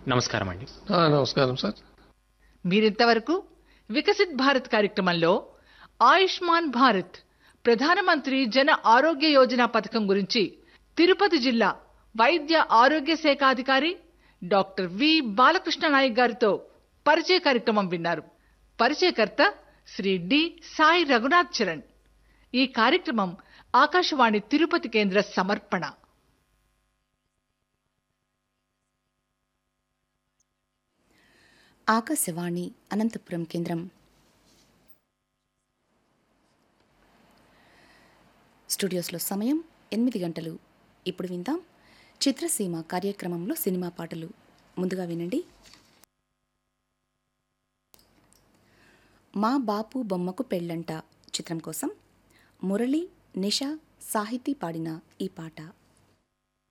నమస్కారం అండి ఆ, నమస్కారం సార్ మీరింతవరకు వికసిత్ భారత్ కార్యక్రమంలో ఆయుష్మాన్ భారత్ ప్రధానమంత్రి జన ఆరోగ్య యోజన పథకం గురించి తిరుపతి జిల్లా వైద్య ఆరోగ్య శాఖ అధికారి డాక్టర్ వి బాలకృష్ణ నాయక్ గారితో పరిచయ కార్యక్రమం విన్నారు పరిచయకర్త శ్రీ డి సాయి రఘునాథ్ చరణ్ ఈ కార్యక్రమం ఆకాశవాణి తిరుపతి కేంద్ర సమర్పణ ఆకాశవాణి అనంతపురం కేంద్రం స్టూడియోస్లో సమయం ఎనిమిది గంటలు ఇప్పుడు విందాం చిత్రసీమ కార్యక్రమంలో సినిమా పాటలు ముందుగా వినండి మా బాపు బొమ్మకు పెళ్ళంట చిత్రం కోసం మురళి నిషా సాహితీ పాడిన ఈ పాట